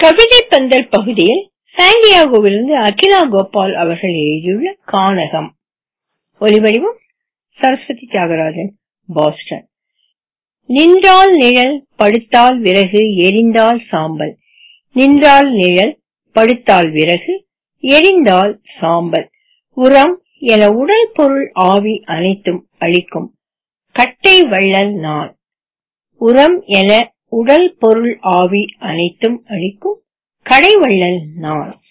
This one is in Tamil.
கவிதை பந்தல் பகுதியில் சாண்டியாகோவிலிருந்து அகிலா கோபால் அவர்கள் எழுதியுள்ள கானகம் ஒலிவடிவம் சரஸ்வதி தியாகராஜன் பாஸ்டன் நின்றால் நிழல் படுத்தால் விறகு எரிந்தால் சாம்பல் நின்றால் நிழல் படுத்தால் விறகு எரிந்தால் சாம்பல் உரம் என உடல் பொருள் ஆவி அனைத்தும் அளிக்கும் கட்டை வள்ளல் நான் உரம் என உடல் பொருள் ஆவி அனைத்தும் அளிக்கும் கடைவள்ளல் நான்